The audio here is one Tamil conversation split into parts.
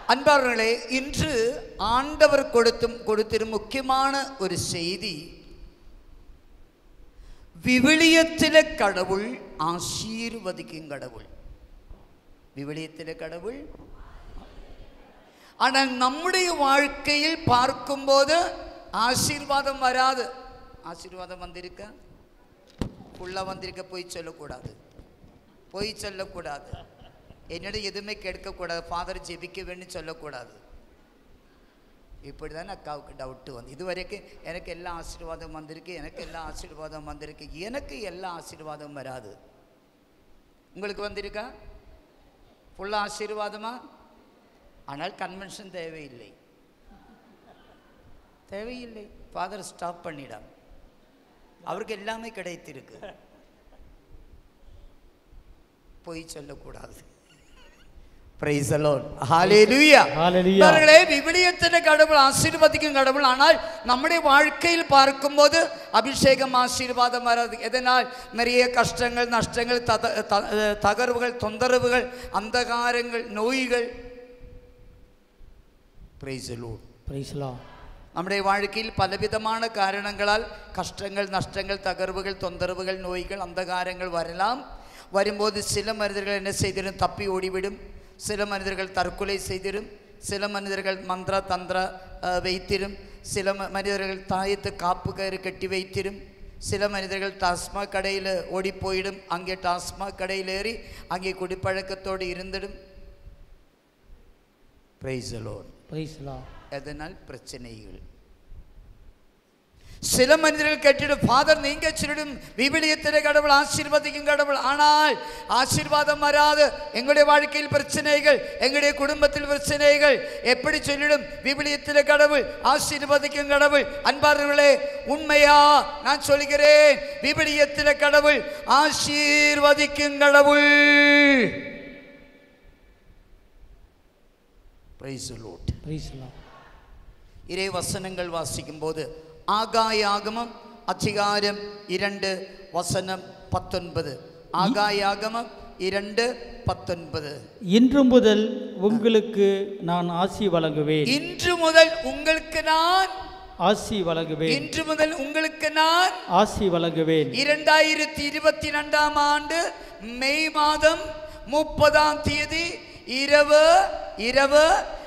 அன்பார்களே இன்று ஆண்டவர் கொடுத்தும் கொடுத்திரும் முக்கியமான ஒரு செய்தி விவிலியத்திലെ கடவுள் ஆசீர்வதிக்கும் கடவுள் விவிலியத்திലെ கடவுள் ஆனால் நம்முடைய வாழ்க்கையில் பார்க்கும்போது ஆசீர்வாதம் வராது ஆசீர்வாதம் வந்திருக்க ஃபுல்லாக வந்திருக்க போய் சொல்லக்கூடாது பொய் சொல்லக்கூடாது என்னிடம் எதுவுமே கேட்கக்கூடாது ஃபாதர் ஜெபிக்க வேணும்னு சொல்லக்கூடாது இப்படி தானே அக்காவுக்கு டவுட்டு வந்து இது வரைக்கும் எனக்கு எல்லா ஆசீர்வாதம் வந்திருக்கு எனக்கு எல்லா ஆசீர்வாதம் வந்திருக்கு எனக்கு எல்லா ஆசீர்வாதம் வராது உங்களுக்கு வந்திருக்கா ஃபுல்லாக ஆசீர்வாதமா ஆனால் கன்வென்ஷன் தேவையில்லை தேவையில்லை ஃபாதர் ஸ்டாப் பண்ணிடாம் அவருக்கு எல்லாமே கிடைத்திருக்கு பொய் சொல்லக்கூடாது Praise the Lord. Hallelujah. Hallelujah. பாருங்களே, விவிலியத்திலே கடவுள் ஆசீர்வதிக்கும் கடவுள் ஆனால் நம்முடைய வாழ்க்கையில் பார்க்கும்போது அபிஷேகம் ஆசீர்வாதம் வராது எதனால் நிறைய கஷ்டங்கள் நஷ்டங்கள் தத- த- தகர்வுகள் தொந்தரவுகள் அந்தகாரங்கள் நோய்கள் Praise the Lord. பிரைஸ்லா നമ്മുടെ வாழ்க்கைയിൽ പലവിധமான കാരണങ്ങളാൽ കഷ്ടങ്ങൾ നഷ്ടങ്ങൾ തകർവുകൾ തൊന്തരവുകൾ நோய்கள் அந்தகாரங்கள் வரலாம் வரும்போது சில மனிதர்கள் என்ன செய்திடும் தப்பி ஓடிவிடும் சில மனிதர்கள் தற்கொலை செய்திடும் சில மனிதர்கள் மந்திர தந்திர அஹ், வைத்திடும் சில ம- மனிதர்கள் தாயத்து காப்பு கயிறு கட்டி வைத்திடும் சில மனிதர்கள் டாஸ்மாக் கடையில் ஓடி போயிடும் அங்கே டாஸ்மாக் கடையில் ஏறி அங்கே குடிப்பழக்கத்தோடு இருந்திடும் பிரைஸ் அலோன் பிரைஸ்லா அதனால் பிரச்சனைகள் சில மனிதர்கள் கேட்டிடும் ஃபாதர் நீங்க சொல்லிடும் விவிலியத்திலே கடவுள் ஆசீர்வதிக்கும் கடவுள் ஆனால் ஆசீர்வாதம் வராது எங்களுடைய வாழ்க்கையில் பிரச்சனைகள் எங்களுடைய குடும்பத்தில் பிரச்சனைகள் எப்படி சொல்லிடும் விவிலியத்திலே கடவுள் ஆசீர்வதிக்கும் கடவுள் அன்பார்களே உண்மையா நான் சொல்கிறேன் விவிலியத்திலே கடவுள் ஆசீர்வதிக்கும் கடவுள் Praise the Lord. பிரைஸ்லா இறை வசனங்கள் வாசிக்கும்போது ஆகாயாகமம் அதிகாரம் இரண்டு வசனம் பத்தொன்பது ஆகாயாகமம் இரண்டு பத்தொன்பது இன்று முதல் உங்களுக்கு நான் ஆசி வழங்குவேன் இன்று முதல் உங்களுக்கு நான் ஆசி வழங்குவேன் இன்று முதல் உங்களுக்கு நான் ஆசி வழங்குவேன் இரண்டாயிரத்தி இருபத்தி ரெண்டாம் ஆண்டு மே மாதம் முப்பதாம் தேதி இரவு இரவு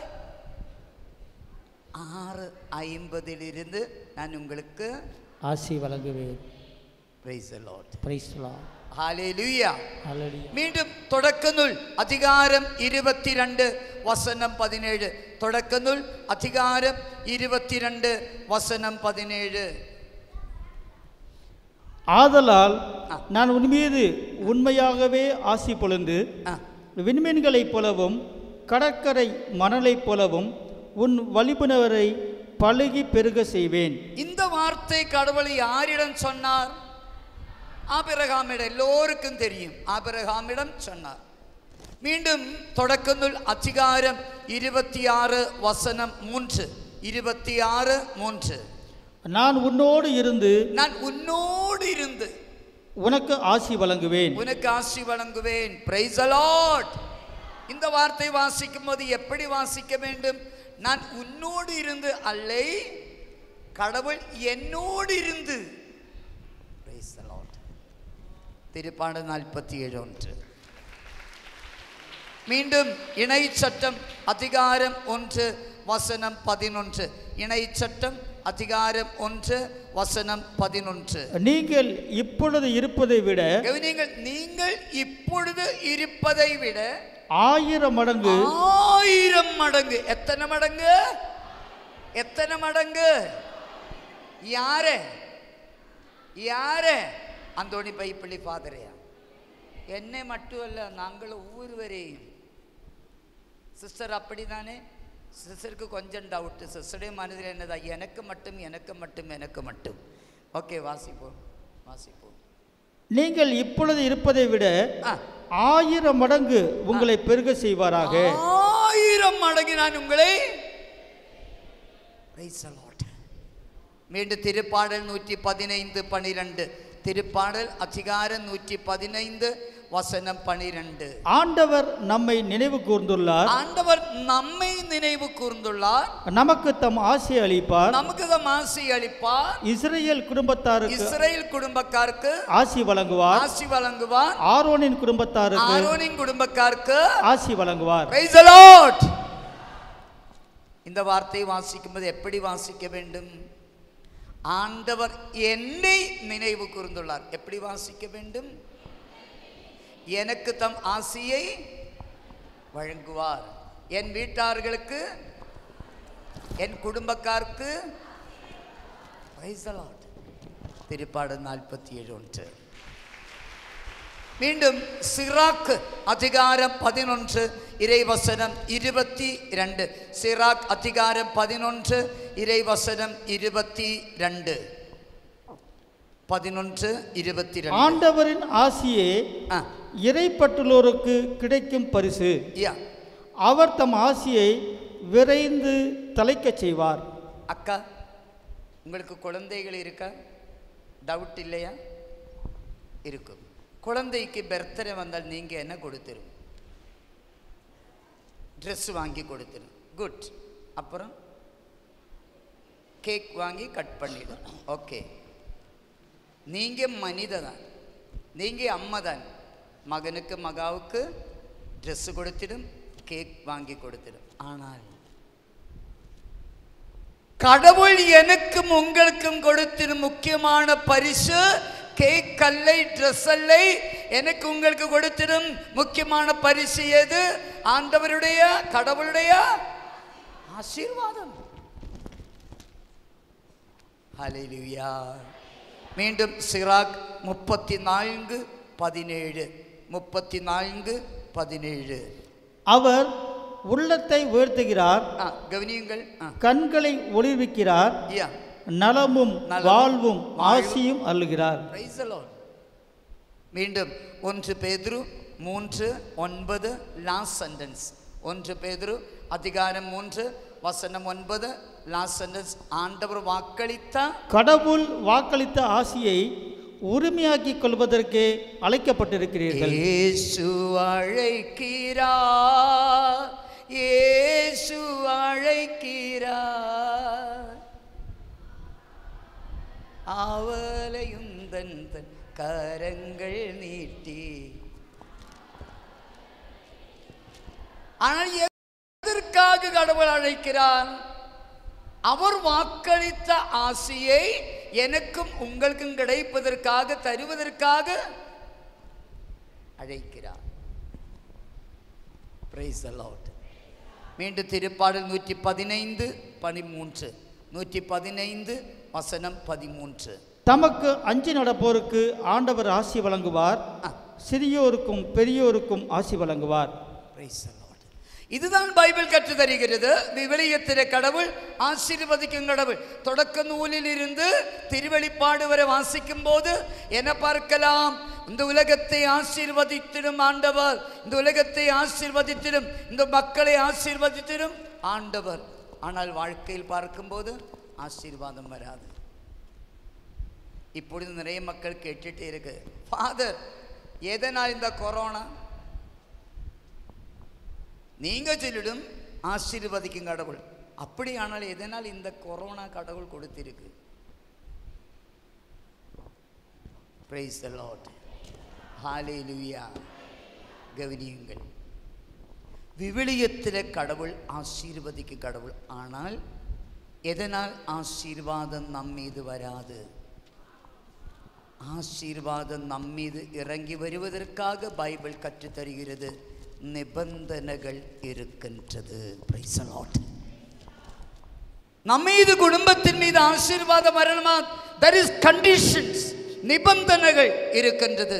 ஆறு ஐம்பதிலிருந்து நான் உங்களுக்கு ஆசி வழங்குவேன் praise the Lord. பிரைஸ்லா Hallelujah. ஹalleluya மீண்டும் தொடக்கநூல் அதிகாரம் இருபத்திரண்டு வசனம் பதினேழு தொடக்கநூல் அதிகாரம் இருபத்திரண்டு வசனம் பதினேழு ஆதலால் நான் உன் மீது உண்மையாகவே ஆசி பொழுந்து ஆ, விண்மீன்களைப் போலவும் கடற்கரை மணலைப் போலவும் உன் வழிபுணவரை பழுகி பெருக செய்வேன் இந்த வார்த்தை கடவுள் யாரிடம் சொன்னார் ஆபிரகாமிடம் எல்லோருக்கும் தெரியும் ஆபிரகாமிடம் சொன்னார் மீண்டும் தொடக்கநூல் அதிகாரம் இருபத்தி ஆறு வசனம் மூன்று இருபத்தி ஆறு மூன்று நான் உன்னோடு இருந்து நான் உன்னோடு இருந்து உனக்கு ஆசி வழங்குவேன் உனக்கு ஆசி வழங்குவேன் பிரைஸ் அலாட் இந்த வார்த்தை வாசிக்கும் போது எப்படி வாசிக்க வேண்டும் நான் உன்னோடு இருந்து அல்லை கடவுள் என்னோடு இருந்து Praise the Lord. திருப்பாடு நாற்பத்தி ஏழு ஒன்று மீண்டும் இணை சட்டம் அதிகாரம் ஒன்று வசனம் பதினொன்று இணை சட்டம் அதிகாரம் ஒன்று வசனம் பதினொன்று நீங்கள் இப்பொழுது இருப்பதை விட கவனியுங்கள் நீங்கள் இப்பொழுது இருப்பதை விட ஆயிரம் மடங்கு ஆயிரம் மடங்கு எத்தனை மடங்கு எத்தனை மடங்கு யாரு யாரு அந்தோணி பைப்பிள்ளி ஃபாதரையா என்னை மட்டுமல்ல நாங்கள் ஒவ்வொருவரையும் சிஸ்டர் அப்படிதானே சிஸ்டருக்கு கொஞ்சம் டவுட்டு சிஸ்டருடைய மனதில் என்னதா எனக்கு மட்டும் எனக்கு மட்டும் எனக்கு மட்டும் ஓகே வாசிப்போம் வாசிப்போம் நீங்கள் இப்பொழுது இருப்பதை விட ஆ ஆயிரம் மடங்கு உங்களை பெருக செய்வாராக ஆயிரம் மடங்கு நான் உங்களை Praise the Lord. மீண்டும் திருப்பாடல் நூற்றி பதினைந்து பனிரெண்டு திருப்பாடல் அதிகாரம் நூற்றி பதினைந்து வசனம் பனிரெண்டு ஆண்டவர் நம்மை நினைவு கூர்ந்துள்ளார் ஆண்டவர் நம்மை நினைவு கூர்ந்துள்ளார் நமக்கு தம் ஆசை அளிப்பார் நமக்கு தான் ஆசி அளிப்பார் இஸ்ரேல் குடும்பத்தாருக்கு இஸ்ரேல் குடும்பக்காருக்கு ஆசி வழங்குவார் ஆசி வழங்குவார் ஆரோனின் குடும்பத்தாருக்கு ஆரோனின் குடும்பக்காருக்கு ஆசி வழங்குவார் Praise the Lord. இந்த வார்த்தையை வாசிக்கும்போது எப்படி வாசிக்க வேண்டும் ஆண்டவர் என்னை நினைவு கூர்ந்துள்ளார் எப்படி வாசிக்க வேண்டும் எனக்கு தம் ஆசியை வழங்குவார் என் வீட்டார்களுக்கு என் குடும்பக்காருக்கு Praise the Lord. திருப்பாடு நாற்பத்தி ஏழு ஒன்று மீண்டும் சிராக் அதிகாரம் பதினொன்று இறைவசனம் இருபத்தி ரெண்டு சிராக் அதிகாரம் பதினொன்று இறைவசனம் இருபத்தி ரெண்டு பதினொன்று இருபத்தி ரெண்டு ஆண்டவரின் ஆசியே ஆ, இறைப்பட்டுள்ளோருக்கு கிடைக்கும் பரிசு யா. அவர் தம் ஆசியை விரைந்து தலைக்கச் செய்வார் அக்கா உங்களுக்கு குழந்தைகள் இருக்கா டவுட் இல்லையா இருக்கும் குழந்தைக்கு பர்த்டே வந்தால் நீங்கள் என்ன கொடுத்துரும் ட்ரெஸ் வாங்கி கொடுத்துரும் குட் அப்புறம் கேக் வாங்கி கட் பண்ணிடும் ஓகே நீங்கள் மனித தான் நீங்கள் அம்மா தான் மகனுக்கு மகாவுக்கு ட்ரெஸ் கொடுத்திடும் கேக் வாங்கி கொடுத்திடும் ஆனால் கடவுள் எனக்கும் உங்களுக்கும் கொடுத்திரு முக்கியமான பரிசு கேக் அல்லை ட்ரெஸ் அல்லை எனக்கு உங்களுக்கு கொடுத்திடும் முக்கியமான பரிசு எது ஆண்டவருடைய கடவுளுடைய ஆசீர்வாதம் ஹalleluya மீண்டும் சிராக் முப்பத்தி நான்கு பதினேழு முப்பத்தி நான்கு பதினேழு அவர் உள்ளத்தை உயர்த்துகிறார் ஆ கவனியுங்கள் ஆ கண்களை ஒளிர்விக்கிறார் யா நலமும் நலமும் வாழ்வும் வாழ்வும் ஆசியும் அருளுகிறார் Praise the Lord. மீண்டும் ஒன்று பேதுரு மூன்று ஒன்பது லாஸ்ட் சென்டென்ஸ் ஒன்று பேதுரு அதிகாரம் மூன்று வசனம் ஒன்பது லாஸ்ட் சென்டென்ஸ் ஆண்டவர் வாக்களித்த கடவுள் வாக்களித்த ஆசியை உரிமையாக்கிக் கொள்வதற்கே அழைக்கப்பட்டிருக்கிறீர்கள் இயேசு அழைக்கிறார் இயேசு அழைக்கிறார் அவளையும் தன் தன் கரங்கள் நீட்டி ஆனால் எதற்காக கடவுள் அழைக்கிறார் அவர் வாக்களித்த ஆசையை எனக்கும் உங்களுக்கும் கிடைப்பதற்காக தருவதற்காக அழைக்கிறார் Praise the Lord. மீண்டும் திருப்பாடல் நூற்றி பதினைந்து பதிமூன்று நூற்றி பதினைந்து வசனம் பதிமூன்று தமக்கு அஞ்சி நடப்போருக்கு ஆண்டவர் ஆசி வழங்குவார் ஆ. சிறியோருக்கும் பெரியோருக்கும் ஆசி வழங்குவார் Praise the Lord. இதுதான் பைபிள் கற்று தருகிறது விவிலியத்திலே கடவுள் ஆசீர்வதிக்கும் கடவுள் தொடக்க நூலில் இருந்து திருவெளிப்பாடு வரை வாசிக்கும் போது என்ன பார்க்கலாம் இந்த உலகத்தை ஆசீர்வதித்திடும் ஆண்டவர் இந்த உலகத்தை ஆசீர்வதித்திடும் இந்த மக்களை ஆசீர்வதித்திடும் ஆண்டவர் ஆனால் வாழ்க்கையில் பார்க்கும்போது ஆசீர்வாதம் வராது இப்பொழுது நிறைய மக்கள் கேட்டுட்டே இருக்கு ஃபாதர் எதனால் இந்த கொரோனா நீங்க சொல்லிடும் ஆசீர்வதிக்கும் கடவுள் அப்படியானால் எதனால் இந்த கொரோனா கடவுள் கொடுத்திருக்கு பிரைஸ் த லார்ட் ஹalleluya கவனியுங்கள் விவிலியத்திலே கடவுள் ஆசீர்வதிக்கும் கடவுள் ஆனால் எதனால் ஆசீர்வாதம் நம் மீது வராது ஆசீர்வாதம் நம் மீது இறங்கி வருவதற்காக பைபிள் கற்றுத்தருகிறது நிபந்தனைகள் இருக்கின்றது Praise the Lord. நம் மீது குடும்பத்தின் மீது ஆசீர்வாதம் வரணுமா தர் இஸ் கண்டிஷன்ஸ் நிபந்தனைகள் இருக்கின்றது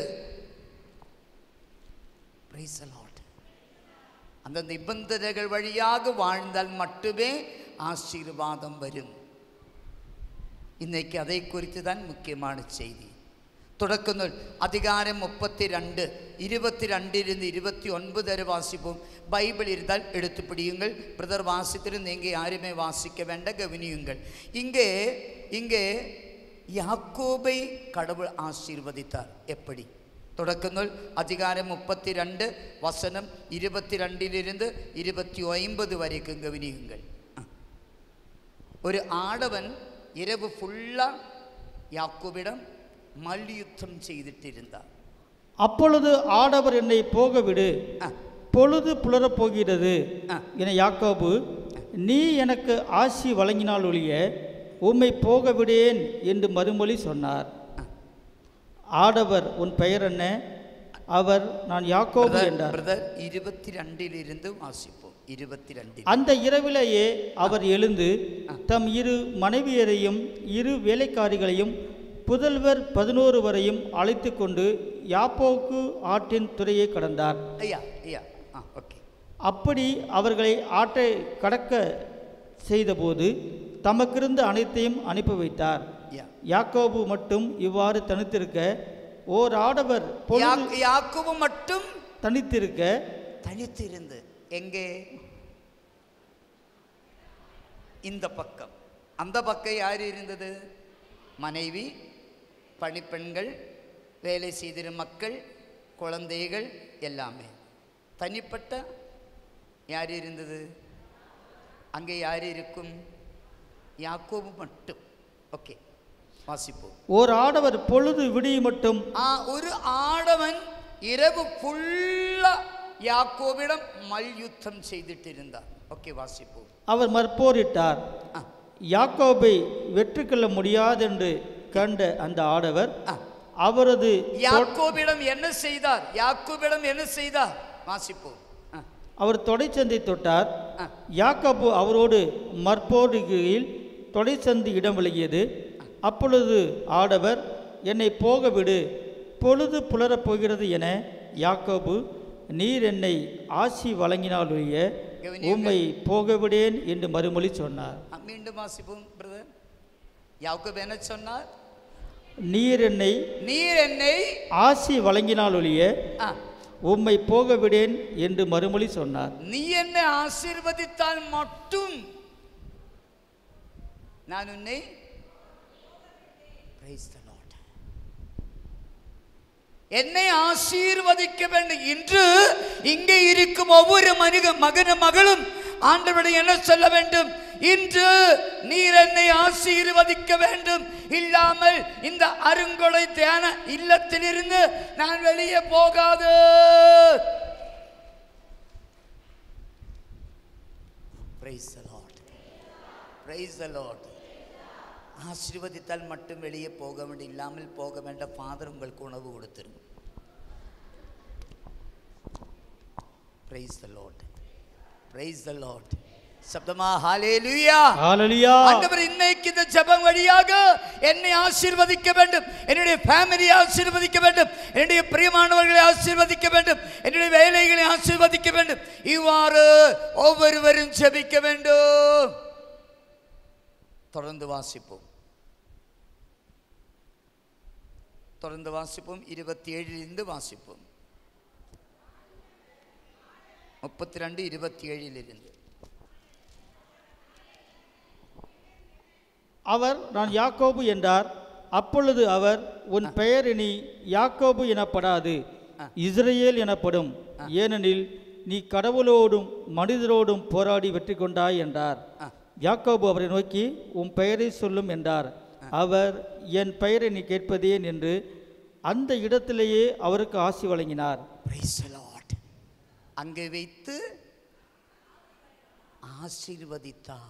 Praise the Lord. அந்த நிபந்தனைகள் வழியாக வாழ்ந்தால் மட்டுமே ஆசீர்வாதம் வரும் இன்னைக்கு அதை குறித்து தான் முக்கியமான செய்தி തുടക്ക നൂൽ അധികാരം മുപ്പത്തിരണ്ട് ഇരുപത്തിരണ്ടിരുന്ന് ഇരുപത്തി ഒൻപത് വരെ വാസിപ്പും ബൈബിൾ ഇരുന്നാൽ എടുത്തു പിടിയുங்கள் பிரதர் வாசித்திரு நீங்க யாருமே வாசிக்க வேண்ட கவனியுங்கள் இங்கே இங்கே யாக்கோபை கடவுள் ஆசீர்வதித்தார் எப்படி തുടക്കം നൂൽ അധികാരം മുപ്പത്തിരണ്ട് വസനം ഇരുപത്തിരണ്ടിലിരുന്ന് ഇരുപത്തി ഒമ്പത് വരയ്ക്കും ഗവനിയുங்கள் ഒരു ആടവൻ இரவு ஃபுல்லா யாக்கோபிடம் மல்யுத்தம் செய்துட்டிருந்தார் அப்பொழுது ஆடவர் என்னை போக விடு ஆ. பொழுது புலரப் போகிறது ஆ. என யாக்கோபு நீ எனக்கு ஆசி வழங்கினால் ஒழிய உம்மை போக விடேன் என்று மறுமொழி சொன்னார் ஆடவர் உன் பெயர் என்ன அவர் நான் யாக்கோபு என்றார் பிரதர் இருபத்தி ரெண்டிலிருந்து வாசிப்போம் இருபத்தி ரெண்டில் அந்த இரவிலேயே அவர் எழுந்து தம் இரு மனைவியரையும் இரு வேலைக்காரிகளையும் புதல்வர் பதினோரு வரையும் அழைத்து கொண்டு யாப்போக்கு ஆற்றின் துறையை கடந்தார் ஐயா ஐயா ஆ ஓகே அப்படி அவர்களை ஆற்றை கடக்க செய்தபோது தமக்கிருந்த அனைத்தையும் அனுப்பி வைத்தார் யா யாக்கோபு மட்டும் இவ்வாறு தனித்திருக்க ஓர் ஆடவர் பொழுது யா- யாக்கோபு மட்டும் தனித்திருக்க தனித்திருந்து எங்கே இந்த பக்கம் அந்த பக்கம் யார் இருந்தது மனைவி பணிப்பெண்கள் வேலை செய்திரு மக்கள் குழந்தைகள் எல்லாமே தனிப்பட்ட யார் இருந்தது அங்கே யார் இருக்கும் யாக்கோபு மட்டும் ஓகே வாசிப்போம் ஓர் ஆடவர் பொழுது விடிய மட்டும் ആ ഒരു ആടവൻ ഇരവ് ഫുള്ള യാക്കോബിടം മൽയുദ്ധം ചെയ്തിട്ടിരുന്ന ഓക്കെ വാസിപ്പോ அவர் மற்போரிட்டார் ആ யாக்கோபை வெற்றி கொள்ள முடியாதென்று கண்ட அந்த ஆடவர் ആ அவரது യാക്കോബിടം என்ன செய்தார் யாக்கோபிடம் என்ன செய்தார் வாசிப்போ ஆ அவர் தொடைச்சந்தை தொட்டார் ஆ யாக்கோபு அவரோடு மற்போடுகையில் தொடைச்சந்து இடம் விலகியது அப்பொழுது ஆடவர் என்னை போக விடு பொழுது புலரப் போகிறது என யாக்கோபு நீர் என்னை ஆசி வழங்கினாலொழிய உம்மை போக விடேன் என்று மறுமொழி சொன்னார் ஆ, மீண்டும் வாசிப்போம் பிரதர் யாக்கோபு என்ன சொன்னார் நீர் என்னை நீர் என்னை ஆசி வழங்கினாலொழிய ஆ உம்மை போக விடேன் என்று மறுமொழி சொன்னார் நீ என்னை ஆசீர்வதித்தால் மட்டும் நான் உன்னை Praise the Lord. என்னை ஆசீர்வதிக்க வேண்டும் இன்று இங்கே இருக்கும் ஒவ்வொரு மனித மகன மகளும் ஆண்டவருடைய என்ன சொல்ல வேண்டும் இன்று நீர் என்னை ஆசீர்வதிக்க வேண்டும் இல்லாமல் இந்த அருங்கொடை தியான இல்லத்திலிருந்து நான் வெளியே போகாது Praise the Lord. Praise the Lord. ஆசீர்வதித்தால் மட்டும் வெளியே போக வேண்டும் இல்லாமல் போக வேண்டாம் ஃபாதர் உங்களுக்கு உணவு கொடுத்துரும் praise the Lord praise the Lord சப்தமா ஹalleluya ஹalleluya ஆண்டவர் இன்னைக்கு இந்த ஜெபம் வழியாக என்னை ஆசீர்வதிக்க வேண்டும் என்னுடைய ஃபேமிலியை ஆசீர்வதிக்க வேண்டும் என்னுடைய பிரியமானவர்களை ஆசீர்வதிக்க வேண்டும் என்னுடைய வேலைகளை ஆசீர்வதிக்க வேண்டும் இவ்வாறு ஒவ்வொருவரும் ஜெபிக்க வேண்டும் தொடர்ந்து வாசிப்போம் தொடர்ந்து வாசிப்போம் இருபத்தி ஏழிலிருந்து வாசிப்போம் முப்பத்தி ரெண்டு இருபத்தி ஏழிலிருந்து அவர் நான் யாக்கோபு என்றார் அப்பொழுது அவர் உன் பெயர் இனி யாக்கோபு எனப்படாது இஸ்ரவேல் எனப்படும் ஏனெனில் நீ கடவுளோடும் மனிதரோடும் போராடி வெற்றி கொண்டாய் என்றார் ஆ. யாக்கோபு அவரை நோக்கி உன் பெயரை சொல்லும் என்றார் அவர் என் பெயரை நீ கேட்பதேன் என்று அந்த இடத்திலேயே அவருக்கு ஆசி வழங்கினார் Praise the Lord. அங்கே வைத்து ஆசீர்வதித்தார்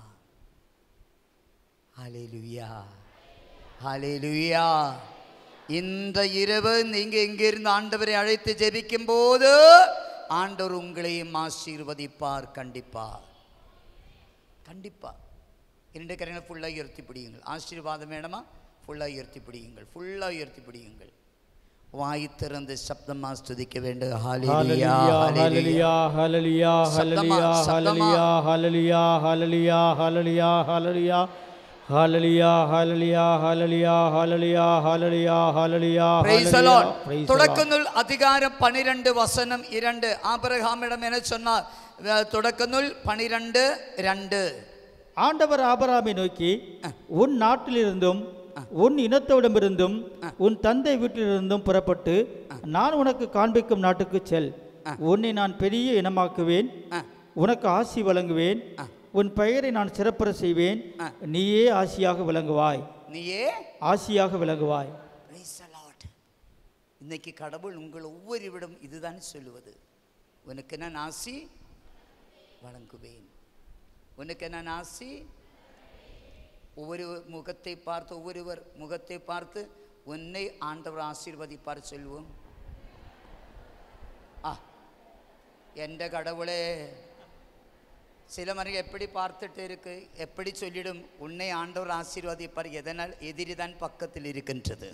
ஹalleluya ஹalleluya இந்த இரவு நீங்க இங்கிருந்து ஆண்டவரை அழைத்து ஜெபிக்கும் போது ஆண்டவர் உங்களையும் ஆசீர்வதிப்பார் கண்டிப்பார் கண்டிப்பா இரண்டு கரங்களை ஃபுல்லாக உயர்த்தி பிடியுங்கள் ஆசீர்வாதம் வேணுமா ஃபுல்லாக உயர்த்தி பிடியுங்கள் ஃபுல்லாக உயர்த்தி பிடியுங்கள் வாய் திறந்து சப்தமா ஸ்துதிக்க வேண்டும் ஹalleluya ஹalleluya ஹalleluya ஹalleluya சத்தமா, ஹalleluya ஹalleluya ஹalleluya ஹalleluya ஹalleluya ஹalleluya ஹalleluya ஹalleluya ஹalleluya ஹalleluya Praise the hallelujah Lord. Praise the Lord. தொடக்கநூல் அதிகாரம் பனிரெண்டு வசனம் இரண்டு ஆபிரகாமிடம் என சொன்னார் அஹ், தொடக்கநூல் பனிரெண்டு ரெண்டு ஆண்டவர் ஆபிரகாமை நோக்கி உன் நாட்டிலிருந்தும் உன் இனத்தோடமிருந்தும் உன் தந்தை வீட்டிலிருந்தும் புறப்பட்டு நான் உனக்கு காண்பிக்கும் நாட்டுக்கு செல் உன்னை நான் பெரிய இனமாக்குவேன் ஆ. உனக்கு ஆசி வழங்குவேன் உன் பெயரை நான் சிறப்புற செய்வேன் நீயே ஆசியாக விளங்குவாய் நீயே ஆசியாக விளங்குவாய் Praise the Lord. இன்னைக்கு கடவுள் உங்கள் ஒவ்வொருவிடம் இதுதான் சொல்லுவது உனக்கு நான் ஆசி வழங்குவேன் உனக்கு நான் ஆசி ஒவ்வொரு முகத்தை பார்த்து ஒவ்வொருவர் முகத்தை பார்த்து உன்னை ஆண்டவர் ஆசீர்வதிப்பார் சொல்வோம் ஆ എൻ്റെ கடவுளே சில மரம் எப்படி பார்த்துட்டு இருக்கு எப்படி சொல்லிடும் உன்னை ஆண்டவர் ஆசீர்வதிப்பார் எதனால் எதிரிதான் பக்கத்தில் இருக்கின்றது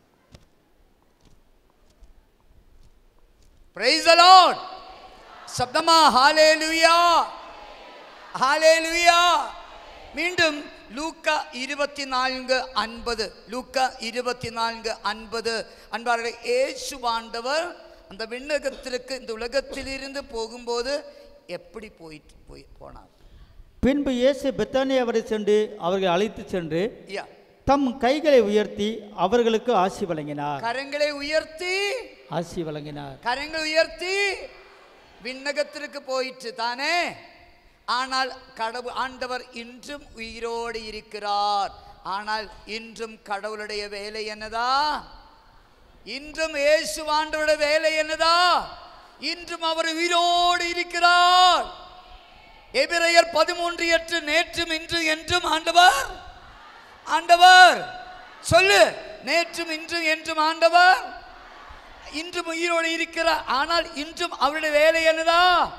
பிரைஸ் the Lord சப்தமா ஹalleluya ஹalleluya மீண்டும் லூக்கா இருபத்தி நான்கு அன்பது லூக்கா இருபத்தி நான்கு அன்பது அன்பார்களே இயேசுவாண்டவர் அந்த விண்ணகத்திற்கு இந்த உலகத்திலிருந்து போகும்போது எப்படி போயிட்டு போய் போனார் பின்பு இயேசு பெத்தானியாவரை சென்று அவர்களை அழைத்துச் சென்று யா தம் கைகளை உயர்த்தி அவர்களுக்கு ஆசி வழங்கினார் கரங்களை உயர்த்தி ஆசி வழங்கினார் கரங்களை உயர்த்தி விண்ணகத்திற்கு போயிற்று தானே ஆனால் கடவுள் ஆண்டவர் இன்றும் உயிரோடு இருக்கிறார் ஆனால் இன்றும் கடவுளுடைய வேலை என்னதா இன்றும் இயேசு ஆண்டவருடைய வேலை என்னதா இன்றும் அவர் உயிரோடு இருக்கிறார் எபிரையர் பதிமூன்று எட்டு நேற்றும் இன்று என்றும் ஆண்டவர் ஆண்டவர் சொல்லு நேற்றும் இன்றும் என்றும் ஆண்டவர் இன்றும் உயிரோடு இருக்கிறார் ஆனால் இன்றும் அவருடைய வேலை என்னதா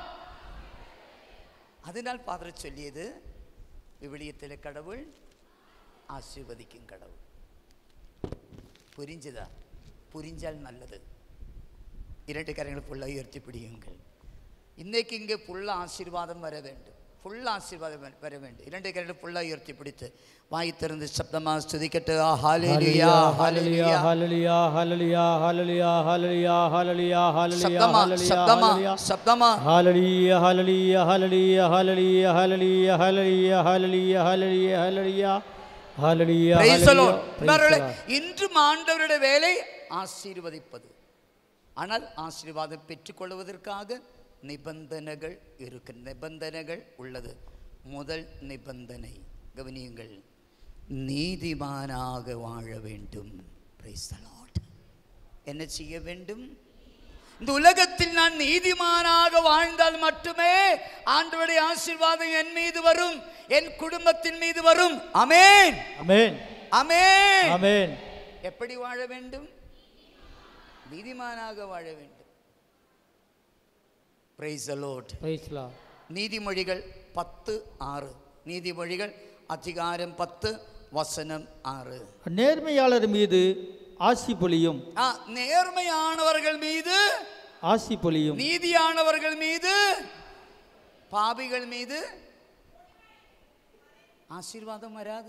அதனால் பாதர் சொல்லியது விவிலியத்தில் கடவுள் ஆசீர்வதிக்கும் கடவுள் புரிஞ்சுதா புரிஞ்சால் நல்லது இரண்டு கரங்களை ஃபுல்லாக உயர்த்தி பிடியுங்கள் இன்னைக்கு இங்கே ஃபுல்லாக ஆசீர்வாதம் வர வேண்டும் ஃபுல் ஆசீர்வாதம் வர- வர வேண்டும் இரண்டு கரங்களை ஃபுல்லாக உயர்த்தி பிடித்து வாய் திறந்து சப்தமாக ஸ்துதிக்கட்டு ஹalleluya ஹalleluya ஹalleluya ஹalleluya ஹalleluya ஹalleluya ஹalleluya ஹalleluya சப்தமா ஹalleluya சப்தமா ஹalleluya சப்தமா ஹalleluya ஹalleluya ஹalleluya ஹalleluya ஹalleluya ஹalleluya ஹalleluya ஹalleluya ஹalleluya ஹalleluya Praise the Lord. Praise the நண்பர்களே, Lord. இன்றும் ஆண்டவருடைய வேலை ஆசீர்வதிப்பது ஆனால் ஆசீர்வாதம் பெற்றுக்கொள்வதற்காக நிபந்தனைகள் இருக்கு நிபந்தனைகள் உள்ளது முதல் நிபந்தனை கவனியுங்கள் நீதிமானாக வாழ வேண்டும் Praise the Lord. என்ன செய்ய வேண்டும் இந்த உலகத்தில் நான் நீதிமானாக வாழ்ந்தால் மட்டுமே ஆண்டவருடைய ஆசீர்வாதம் என் மீது வரும் என் குடும்பத்தின் மீது வரும் அமேன் ஆமென் அமேன் ஆமென் எப்படி வாழ வேண்டும் நீதிமானாக வாழ வேண்டும் பிரைஸ் அலோட் Praise the Lord. நீதிமொழிகள் பத்து ஆறு நீதிமொழிகள் அதிகாரம் பத்து வசனம் ஆறு நேர்மையாளர் மீது ஆசி பொழியும் ஆ, நேர்மையானவர்கள் மீது ஆசி பொழியும் நீதியானவர்கள் மீது பாவிகள் மீது ஆசீர்வாதம் வராது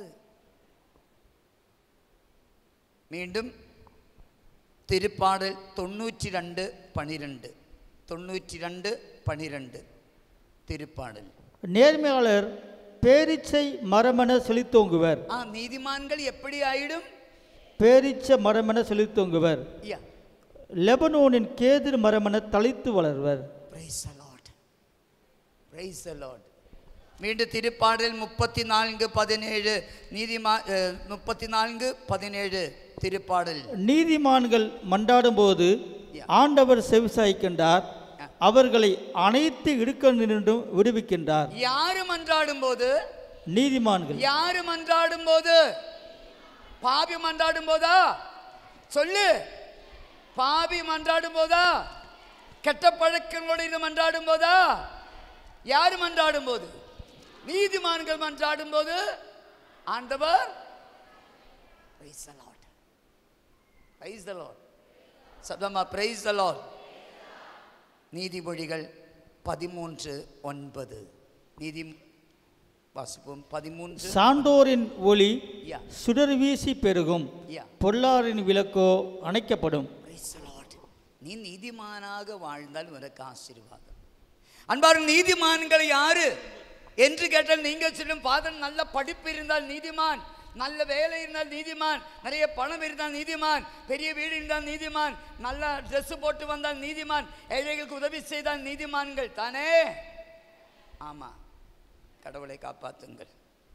மீண்டும் திருப்பாடல் தொண்ணூற்றி ரெண்டு பனிரெண்டு தொண்ணூற்றி ரெண்டு பனிரெண்டு திருப்பாடல் நேர்மையாளர் பேரிச்சை மரமென செழித்தோங்குவர் ஆ நீதிமான்கள் எப்படி ஆயிடும் பேரிச்ச மரமென செழித்தோங்குவர் யா லெபனோனின் கேதிர் மரமென தழைத்து வளர்வர் பிரைஸ் லார்ட் பிரைஸ் லார்ட் மீண்டும் திருப்பாடல் முப்பத்தி நான்கு பதினேழு நீதிமா முப்பத்தி நான்கு பதினேழு திருப்பாடல் நீதிமான்கள் மன்றாடும்போது ஆண்டவர் செவிசாய்க்கின்றார் அவர்களை அனைத்து இடுக்கணின்றும் விடுவிக்கின்றார் யாரு மன்றாடும் போது நீதிமான்கள் யாரு மன்றாடும் போது பாவி மன்றாடும் போதா சொல்லு பாவி மன்றாடும் போதா கெட்ட பழக்கங்களோடு இருந்து மன்றாடும் போதா யாரு மன்றாடும் போது நீதிமான்கள் மன்றாடும் போது ஆண்டவர் praise the Lord praise the Lord சப்தமா பிரைஸ் த லார்ட் நீதிமொழிகள் பதிமூன்று ஒன்பது நீதி வாசிப்போம் பதிமூன்று சான்றோரின் ஒளி யா சுடர் வீசி பெருகும் யா பொல்லாரின் விளக்கோ அணைக்கப்படும் Praise the Lord. நீ நீதிமானாக வாழ்ந்தால் உனக்கு ஆசீர்வாதம் அன்பாரும் நீதிமான்கள் யாரு என்று கேட்டால் நீங்க சொல்லும் பாதன் நல்ல படிப்பு இருந்தால் நீதிமான் நல்ல வேலை இருந்தால் நீதிமான் நிறைய பணம் இருந்தால் நீதிமான் பெரிய வீடு இருந்தால் நீதிமான் நல்ல ட்ரெஸ் போட்டு வந்தால் நீதிமான் ஏழைகளுக்கு உதவி செய்தால் நீதிமான்கள் தானே ஆமா கடவுளை காப்பாத்துங்கள்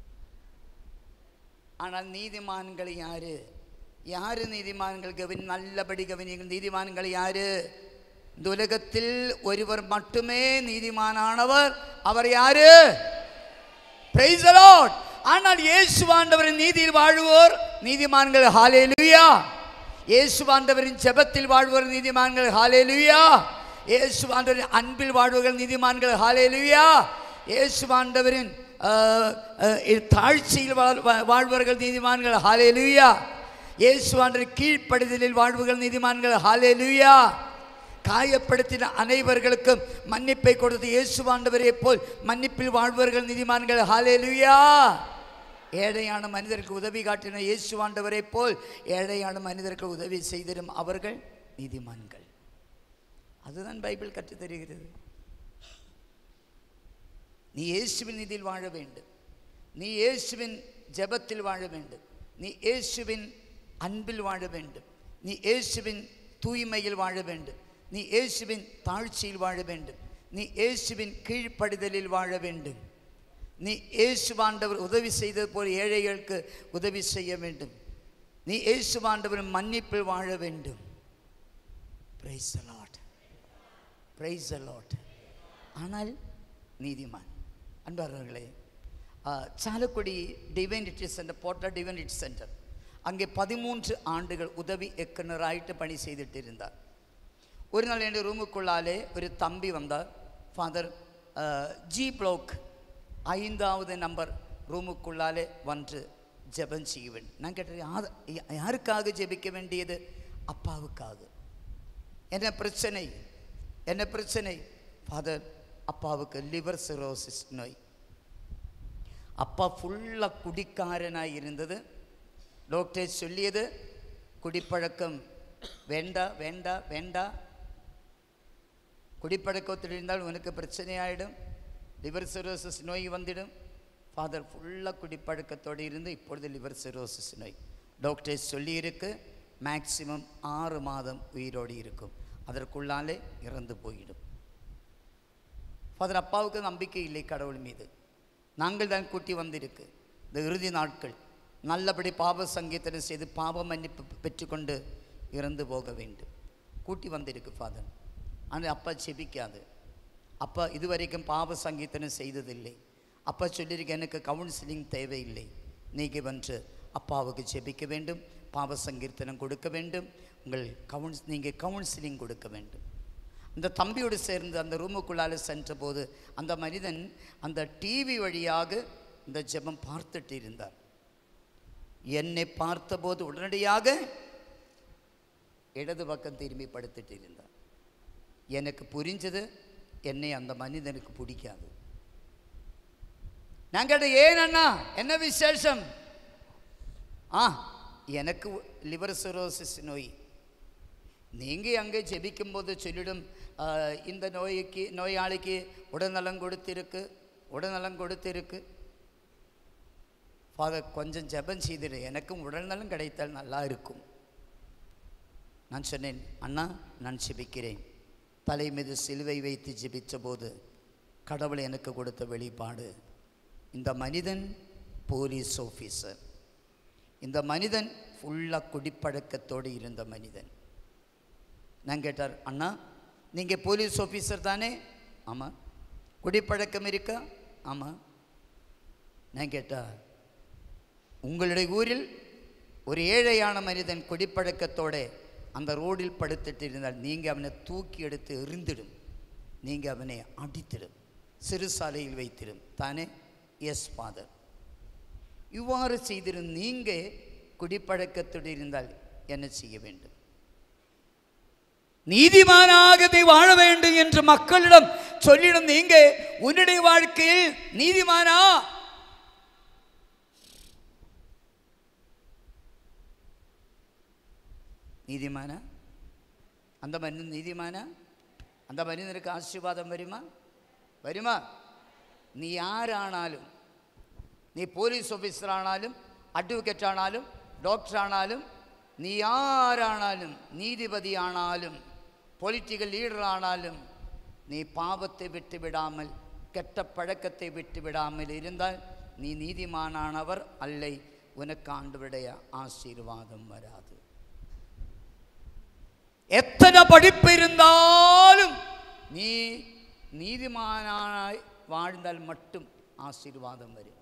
ஆனால் நீதிமான்கள் யாரு யாரு நீதிமான்கள் கவனி நல்லபடி கவனிகள் நீதிமான்கள் யாரு இந்த உலகத்தில் ஒருவர் மட்டுமே நீதிமானானவர் அவர் யாரு Praise the Lord. ஆனால் இயேசுவாண்டவரின் நீதியில் வாழ்வோர் நீதிமான்கள் ஹalleluya இயேசுவாண்டவரின் ஜெபத்தில் வாழ்வோர் நீதிமான்கள் ஹalleluya இயேசுவாண்டவரின் அன்பில் வாழ்வோர்கள் நீதிமான்கள் ஹalleluya இயேசுவாண்டவரின் அஹ், அஹ், தாழ்ச்சியில் வாழ்- வா- வாழ்பவர்கள் நீதிமான்கள் ஹalleluya இயேசுவாண்டவரின் கீழ்ப்படிதலில் வாழ்வுகள் நீதிமான்கள் ஹalleluya காயப்படுத்தின அனைவர்களுக்கும் மன்னிப்பை கொடுத்து இயேசுவாண்டவரை போல் மன்னிப்பில் வாழ்வர்கள் நீதிமான்கள் ஹalleluya ஏழையான மனிதருக்கு உதவி காட்டின இயேசுவாண்டவரை போல் ஏழையான மனிதருக்கு உதவி செய்திடும் அவர்கள் நீதிமான்கள் அதுதான் பைபிள் கற்றுத் தருகிறது நீ இயேசுவின் நிதியில் வாழ வேண்டும் நீ இயேசுவின் ஜெபத்தில் வாழ வேண்டும் நீ இயேசுவின் அன்பில் வாழ வேண்டும் நீ இயேசுவின் தூய்மையில் வாழ வேண்டும் நீ இயேசுவின் தாழ்ச்சியில் வாழ வேண்டும் நீ இயேசுவின் கீழ்ப்படிதலில் வாழ வேண்டும் நீ இயேசுவாண்டவர் உதவி செய்தது போல் ஏழைகளுக்கு உதவி செய்ய வேண்டும் நீ இயேசுவாண்டவரின் மன்னிப்பில் வாழ வேண்டும் praise the Lord praise the Lord ஆனால் நீதிமான் அன்பார்களே Chalakudy divinity centre Potta divinity centre அங்கே பதிமூன்று ஆண்டுகள் உதவி இயக்குனராயிட்டு பணி செய்துட்டு இருந்தார் ஒரு நாள் என் ரூமுக்குள்ளாலே ஒரு தம்பி வந்தார் ஃபாதர் ஜி ப்ளோக் ஐந்தாவது நம்பர் ரூமுக்குள்ளாலே வந்து ஜெபம் செய்ய வேண்டும் நான் கேட்டேன் "யா- யா- யாருக்காக ஜெபிக்க வேண்டியது அப்பாவுக்காக என்ன பிரச்சனை என்ன பிரச்சனை ஃபாதர் அப்பாவுக்கு லிவர் சிரோசிஸ் நோய் அப்பா ஃபுல்லாக குடிக்காரனாக இருந்தது டாக்டர் சொல்லியது குடிப்பழக்கம் வேண்டா வேண்டா வேண்டா குடிப்பழக்கத்தில் இருந்தால் உனக்கு பிரச்சனையாயிடும் லிவர் சிரோசிஸ் நோய் வந்துடும் ஃபாதர் ஃபுல்லாக குடிப்பழக்கத்தோடு இருந்து இப்பொழுது லிவர் சிரோசிஸ் நோய் டாக்டர் சொல்லியிருக்கு மேக்சிமம் ஆறு மாதம் உயிரோடு இருக்கும் அதற்குள்ளாலே இறந்து போயிடும் ஃபாதர் அப்பாவுக்கு நம்பிக்கை இல்லை கடவுள் மீது நாங்கள் தான் கூட்டி வந்திருக்கு இந்த இறுதி நாட்கள் நல்லபடி பாவ சங்கீதனை செய்து பாவ மன்னிப்பு பெற்றுக்கொண்டு இறந்து போக வேண்டும் கூட்டி வந்திருக்கு ஃபாதர் ஆனால் அப்பா செபிக்காது அப்பா இதுவரைக்கும் பாவ சங்கீதனை செய்ததில்லை அப்பா சொல்லியிருக்க எனக்கு கவுன்சிலிங் தேவையில்லை நீங்கள் வந்து அப்பாவுக்கு ஜெபிக்க வேண்டும் பாவ சங்கீர்த்தனம் கொடுக்க வேண்டும் உங்கள் கவுன்ஸ் நீங்கள் கவுன்சிலிங் கொடுக்க வேண்டும் அந்த தம்பியோடு சேர்ந்து அந்த ரூமுக்குள்ளால சென்ற போது அந்த மனிதன் அந்த டிவி வழியாக இந்த ஜெபம் பார்த்துட்டு இருந்தார் என்னை பார்த்தபோது உடனடியாக இடது பக்கம் திரும்பி படுத்துட்டு இருந்தார் எனக்கு புரிஞ்சது என்னை அந்த மனிதனுக்கு பிடிக்காது நான் கேட்டேன் ஏன் அண்ணா என்ன விசேஷம் ஆ எனக்கு லிவர் சிரோசிஸ் நோய் நீங்கள் அங்கே ஜெபிக்கும்போது சொல்லிடும் "ஆ, இந்த நோய்க்கு நோயாளிக்கு உடல்நலம் கொடுத்திருக்கு உடல்நலம் கொடுத்திருக்கு ஃபாதர் கொஞ்சம் ஜெபம் செய்திடு எனக்கும் உடல்நலம் கிடைத்தால் நல்லா இருக்கும் நான் சொன்னேன் அண்ணா நான் ஜெபிக்கிறேன் தலை மீது சிலுவை வைத்து ஜெபித்த போது கடவுள் எனக்கு கொடுத்த வெளிப்பாடு இந்த மனிதன் போலீஸ் ஆஃபீஸர் இந்த மனிதன் ஃபுல்லாக குடிப்பழக்கத்தோடு இருந்த மனிதன் நான் கேட்டார் அண்ணா நீங்கள் போலீஸ் ஆஃபீஸர் தானே ஆமாம் குடிப்பழக்கம் இருக்கா ஆமாம் நான் கேட்டா உங்களுடைய ஊரில் ஒரு ஏழையான மனிதன் குடிப்பழக்கத்தோட அந்த ரோடில் படுத்துட்டு இருந்தால் நீங்கள் அவனை தூக்கி எடுத்து எறிந்திடும் நீங்கள் அவனை அடித்திடும் சிறுசாலையில் வைத்திடும் தானே எஸ் ஃபாதர் இவ்வாறு செய்திடும் நீங்கள் குடிப்பழக்கத்தோடு இருந்தால் என்ன செய்ய வேண்டும் நீதிமானாகவே வாழ வேண்டும் என்று மக்களிடம் சொல்லிடும் நீங்க உன்னுடைய வாழ்க்கையில் நீதிமானா நீதிமானா அந்த மனிதன் நீதிமானா அந்த மனிதனுக்கு ஆசீர்வாதம் வருமா வருமா നീ ആരാണാലും നീ പോലീസ് ഓഫീസറാണാലും അഡ്വക്കേറ്റ് ആണാലും ഡോക്ടറാണാലും നീ ആരാണാലും നീതിപതിയാണാലും പൊളിറ്റിക്കൽ ലീഡറാണാലും നീ പാപത്തെ വിട്ടുവിടാமல் கெட்ட பழக்கத்தை விட்டு விடாமல் இருந்தால் நீ நீதிமானானவர் அல்லை உனக்கு ஆண்டவருடைய ஆசீர்வாதம் வராது எத்தனை படிப்பு இருந்தாலும் நீ நீதிமானாய் வாழ்ந்தால் மட்டும் ஆசீர்வாதம் வரும்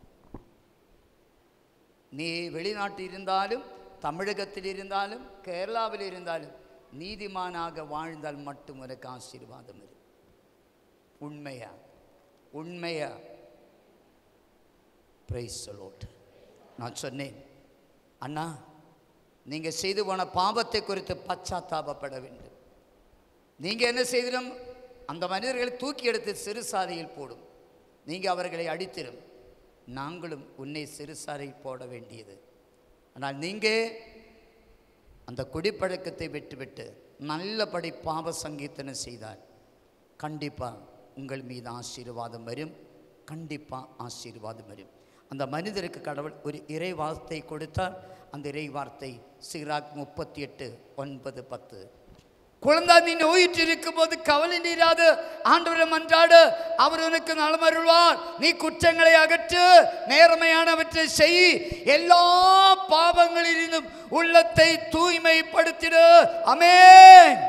நீ வெளிநாட்டில் இருந்தாலும் தமிழகத்தில் இருந்தாலும் கேரளாவில் இருந்தாலும் நீதிமானாக வாழ்ந்தால் மட்டும் உனக்கு ஆசீர்வாதம் வரும் உண்மையா உண்மையா பிரைஸ் சொல்லோட்டு நான் சொன்னேன் அண்ணா நீங்கள் செய்து போன பாவத்தை குறித்து பச்சாத்தாபப்பட வேண்டும் நீங்கள் என்ன செய்திடும் அந்த மனிதர்களை தூக்கி எடுத்து சிறுசாலையில் போடும் நீங்கள் அவர்களை அடித்திடும் நாங்களும் உன்னை சிறுசாலையில் போட வேண்டியது ஆனால் நீங்கள் அந்த குடிப்பழக்கத்தை விட்டுவிட்டு நல்லபடி பாவ சங்கீர்த்தனம் செய்தால் கண்டிப்பாக உங்கள் மீது ஆசீர்வாதம் வரும் கண்டிப்பாக ஆசீர்வாதம் வரும் அந்த மனிதருக்கு கடவுள் ஒரு இறை வார்த்தை கொடுத்தார் அந்த இறை வார்த்தை சிராக் முப்பத்தி எட்டு ஒன்பது பத்து குழந்தா நீ நோயிற்று இருக்கும் போது கவலை நீராது ஆண்டவரம் அன்றாடு அவர் உனக்கு நலமருள்வார் நீ குற்றங்களை அகற்று நேர்மையானவற்றை செய் எல்லா பாவங்களிலிருந்தும் உள்ளத்தை தூய்மைப்படுத்திடு அமேன்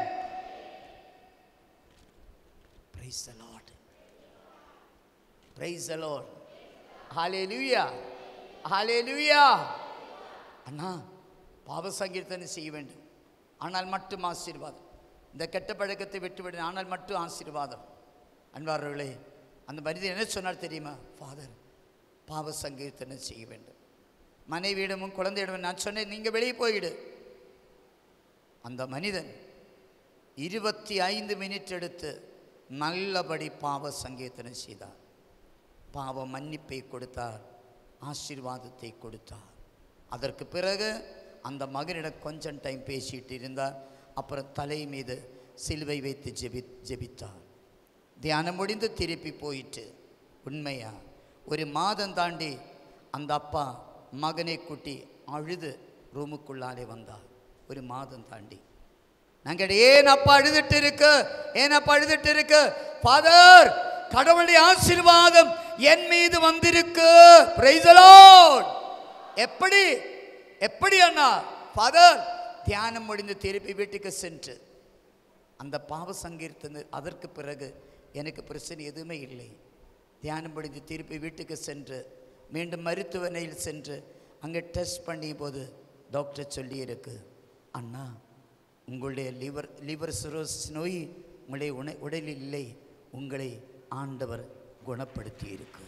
Praise the Lord. Praise the Lord. Hallelujah. Hallelujah. அண்ணா பாவ சங்கீர்த்தனை செய்ய வேண்டும் ஆனால் மட்டும் ஆசீர்வாதம் இந்த கெட்ட பழக்கத்தை விட்டுவிடு ஆனால் மட்டும் ஆசீர்வாதம் அன்பார்களே அந்த மனிதன் என்ன சொன்னார் தெரியுமா ஃபாதர் பாவ சங்கீர்த்தனை செய்ய வேண்டும் மனைவியிடமும் குழந்தையிடமும் நான் சொன்னேன் நீங்கள் வெளியே போயிடு அந்த மனிதன் இருபத்தி ஐந்து மினிட் எடுத்து நல்லபடி பாவ சங்கீர்த்தனம் செய்தார் பாவ மன்னிப்பை கொடுத்தார் ஆசீர்வாதத்தை கொடுத்தார் அதற்கு பிறகு அந்த மகனிடம் கொஞ்சம் டைம் பேசிட்டு இருந்தார் அப்புறம் தலை மீது சிலுவை வைத்து ஜெபி ஜெபித்தார் தியானம் முடிந்து திருப்பி போயிட்டு உண்மையா ஒரு மாதம் தாண்டி அந்த அப்பா மகனை கூட்டி அழுது ரூமுக்குள்ளாலே வந்தார் ஒரு மாதம் தாண்டி நாங்கள் ஏன் அப்பா அழுதுட்டு இருக்கு ஏன் அப்பா அழுதுட்டு இருக்கு ஃபாதர் கடவுளுடைய ஆசீர்வாதம் என் மீது வந்திருக்கு Praise the Lord. எப்படி எப்படி அண்ணா ஃபாதர் தியானம் முடிந்து திருப்பி வீட்டுக்கு சென்று அந்த பாவ சங்கீர்த்தன அதற்கு பிறகு எனக்கு பிரச்சனை எதுவுமே இல்லை தியானம் முடிந்து திருப்பி வீட்டுக்கு சென்று மீண்டும் மருத்துவமனையில் சென்று அங்கே டெஸ்ட் பண்ணிய போது டாக்டர் சொல்லியிருக்கு அண்ணா உங்களுடைய லிவர் லிவர் சிரோசிஸ் நோய் உங்களுடைய உண உடலில் இல்லை உங்களை ஆண்டவர் குணப்படுத்தி இருக்கு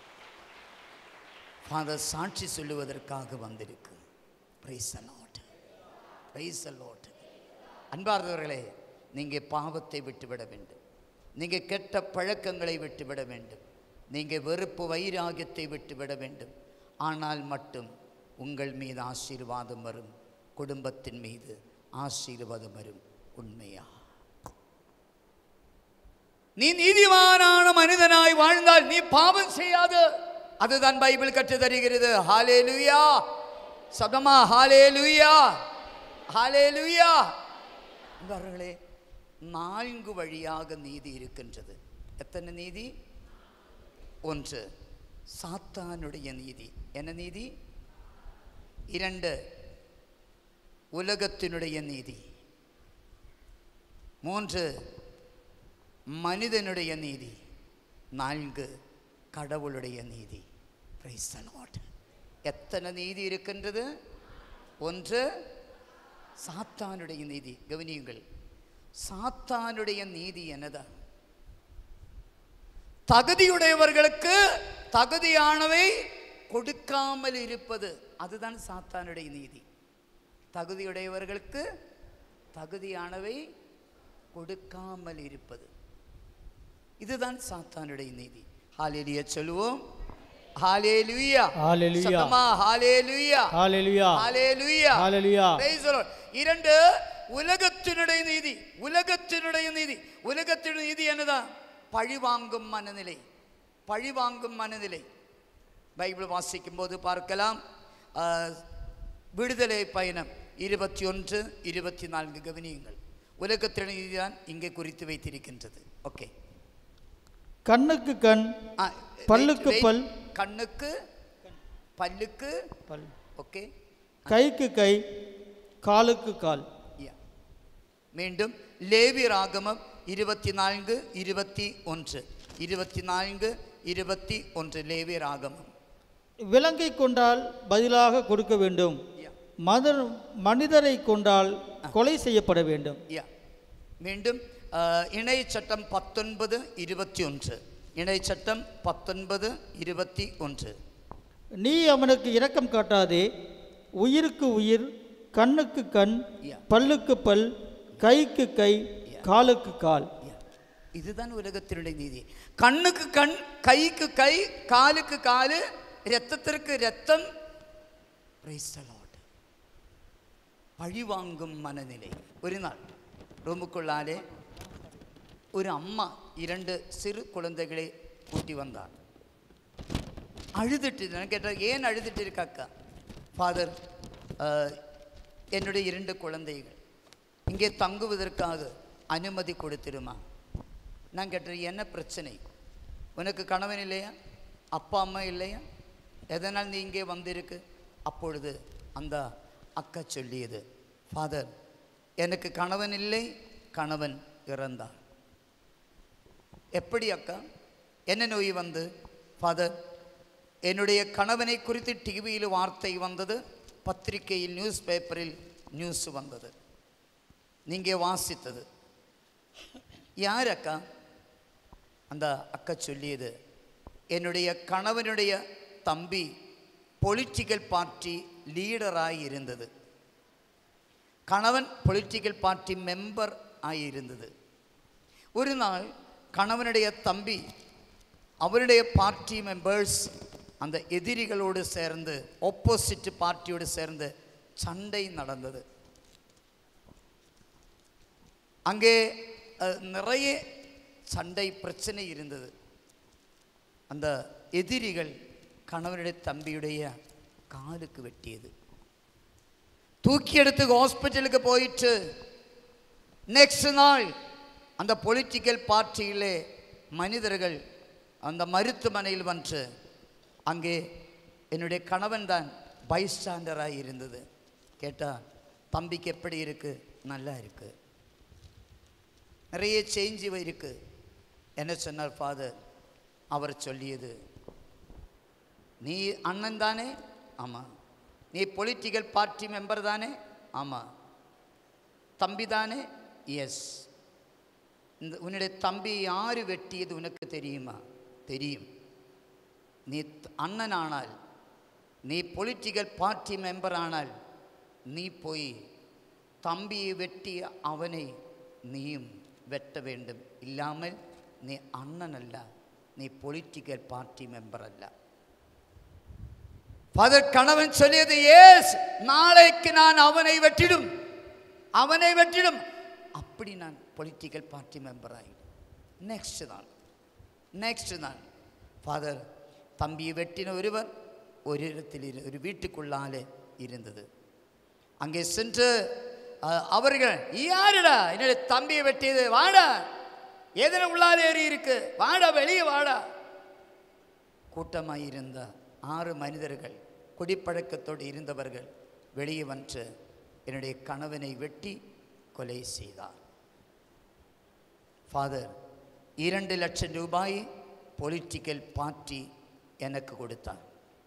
ஃபாதர் சாட்சி சொல்லுவதற்காக வந்திருக்கு பிரைஸ் அலாட் பிரைஸ் அலாட் அன்பார்ந்தவர்களே நீங்கள் பாவத்தை விட்டுவிட வேண்டும் நீங்கள் கெட்ட பழக்கங்களை விட்டுவிட வேண்டும் நீங்கள் வெறுப்பு வைராகியத்தை விட்டுவிட வேண்டும் ஆனால் மட்டும் உங்கள் மீது ஆசீர்வாதம் வரும் குடும்பத்தின் மீது ஆசீர்வாதம் வரும் உண்மையா நீ நீதிமானான மனிதனாய் வாழ்ந்தால் நீ பாவம் செய்யாது அதுதான் பைபிள் கற்று தருகிறது ஹாலே லுயா சதமா ஹாலே லுயா ஹாலே லுயா அவர்களே நான்கு வழியாக நீதி இருக்கின்றது எத்தனை நீதி ஒன்று சாத்தானுடைய நீதி என்ன நீதி இரண்டு உலகத்தினுடைய நீதி மூன்று மனிதனுடைய நீதி நான்கு கடவுளுடைய நீதி Praise the Lord. எத்தனை நீதி இருக்கின்றது ஒன்று சாத்தானுடைய நீதி கவனியுங்கள் சாத்தானுடைய நீதி என்னதா தகுதியுடையவர்களுக்கு தகுதியானவை கொடுக்காமல் இருப்பது அதுதான் சாத்தானுடைய நீதி தகுதியுடையவர்களுக்கு தகுதியானவை கொடுக்காமல் இருப்பது இதுதான் சாத்தானுடைய நீதி ஹாலேலியா சொல்லுவோம் ஹாலேலுயா ஹalleluya சத்தமா ஹாலேலுயா ஹalleluya ஹாலேலுயா ஹalleluya Praise the Lord. இரண்டு உலகத்தினுடைய நீதி உலகத்தினுடைய நீதி உலகத்தினுடைய நீதி என்னதான் பழிவாங்கும் மனநிலை பழிவாங்கும் மனநிலை பைபிள் வாசிக்கும் போது பார்க்கலாம் ஆ, விடுதலை பயணம் இருபத்தி ஒன்று இருபத்தி நான்கு கவனியுங்கள் உலகத்தின் நீதிதான் இங்கே குறித்து வைத்திருக்கின்றது ஓகே கண்ணுக்கு கண் ஆ, பல்லுக்கு wait, wait. பல். கண்ணுக்கு பல்லுக்கு பல் ஓகே கைக்கு கை காலுக்கு கால் யா. மீண்டும் லேவி ராகமம் இருபத்தி நான்கு இருபத்தி ஒன்று இருபத்தி நான்கு இருபத்தி ஒன்று லேவி ராகமம் விலங்கை கொண்டால் பதிலாக கொடுக்க வேண்டும் யா. மதர் மனிதரை கொண்டால் கொலை செய்யப்பட வேண்டும் யா மீண்டும் ஆ, இணை சட்டம் பத்தொன்பது இருபத்தி ஒன்று இணை சட்டம் பத்தொன்பது இருபத்தி ஒன்று நீ அவனுக்கு இரக்கம் காட்டாதே உயிருக்கு உயிர் கண்ணுக்கு கண் யா. பல்லுக்கு பல் கைக்கு கை காலுக்கு கால் யா. இதுதான் உலகத்தினுடைய நீதி கண்ணுக்கு கண் கைக்கு கை காலுக்கு காலு രத்தத்திற்கு രத்தம் Praise the Lord. പഴിവാങ്ങും മനനിலை ഒരു നാൾ റൂമുക്കുള്ളാലെ ഒരു അമ്മ இரண்டு சிறு குழந்தைகளை கூட்டி வந்தார் அழுதுட்டு நான் கேட்டேன் ஏன் அழுதுட்டு இருக்காக்கா ஃபாதர் என்னுடைய இரண்டு குழந்தைகள் இங்கே தங்குவதற்காக அனுமதி கொடுத்திருமா நான் கேட்டேன் என்ன பிரச்சனை உனக்கு கணவன் இல்லையா அப்பா அம்மா இல்லையா எதனால் நீ இங்கே வந்திருக்கு அப்பொழுது அந்த அக்கா சொல்லியது ஃபாதர் எனக்கு கணவன் இல்லை கணவன் இறந்தார் எப்படி அக்கா என்ன நோய் வந்து ஃபாதர் என்னுடைய கணவனை குறித்து டிவியில் வார்த்தை வந்தது பத்திரிகையில் நியூஸ் பேப்பரில் நியூஸ் வந்தது நீங்கள் வாசித்தது யார் அக்கா அந்த அக்கா சொல்லியது என்னுடைய கணவனுடைய தம்பி பொலிட்டிக்கல் பார்ட்டி லீடராய் இருந்தது கணவன் பொலிட்டிக்கல் பார்ட்டி மெம்பர் ஆயிருந்தது ഒരു നാൾ കണവനുடைய തമ്പി അവരുടെ പാർട്ടി മെമ്പേഴ്സ് அந்த எதிரிகளோடு சேர்ந்து ஆப்போசிட் பார்ட்டியோடு சேர்ந்து சண்டை நடந்தது அங்கே அஹ், நிறைய சண்டை பிரச்சனை இருந்தது அந்த எதிரிகள் கணவனுடைய தம்பியுடைய காலுக்கு வெட்டியது தூக்கி எடுத்து ஹாஸ்பிட்டலுக்கு போயிட்டு நெக்ஸ்ட் நாள் அந்த பொலிட்டிக்கல் பார்ட்டியிலே மனிதர்கள் அந்த மருத்துவமனையில் வந்து அங்கே என்னுடைய கணவன் தான் பைஸ்டாண்டராக இருந்தது கேட்டா தம்பிக்கு எப்படி இருக்கு நல்லா இருக்கு நிறைய சேஞ்ச் இருக்கு என்ன சொன்னார் ஃபாதர் அவர் சொல்லியது நீ அண்ணன் தானே ஆமாம் நீ பொலிட்டிக்கல் பார்ட்டி மெம்பர் தானே ஆமாம் தம்பி தானே எஸ் இந்த உன்னுடைய தம்பி யார் வெட்டியது உனக்கு தெரியுமா தெரியும் நீ த- அண்ணனானால் நீ பொலிட்டிக்கல் பார்ட்டி மெம்பர் ஆனால் நீ போய் தம்பியை வெட்டிய அவனை நீயும் வெட்ட வேண்டும் இல்லாமல் நீ அண்ணனல்ல நீ பொலிட்டிக்கல் பார்ட்டி மெம்பர் அல்ல ஃபாதர் கணவன் சொல்லியது ஏஸ் நாளைக்கு நான் அவனை வெட்டிடும் அவனை வெட்டிடும் அப்படி நான் பொலிட்டிக்கல் பார்ட்டி மெம்பர் ஆகிடும் நெக்ஸ்ட் தான் நெக்ஸ்ட் தான் ஃபாதர் தம்பியை வெட்டின ஒருவர் ஒரு இடத்தில் இரு ஒரு வீட்டுக்குள்ளாலே இருந்தது அங்கே சென்று அஹ், அவர்கள் யாருடா என்னுடைய தம்பியை வெட்டியது வாடா எதன உள்ளாலே ஏறி இருக்கு வாடா வெளியே வாடா கூட்டமாக இருந்த ஆறு மனிதர்கள் குடிப்பழக்கத்தோடு இருந்தவர்கள் வெளியே வந்து என்னுடைய கணவனை வெட்டி கொலை செய்தார் ஃபாதர் இரண்டு லட்சம் ரூபாய் பொலிட்டிக்கல் பார்ட்டி எனக்கு கொடுத்தார்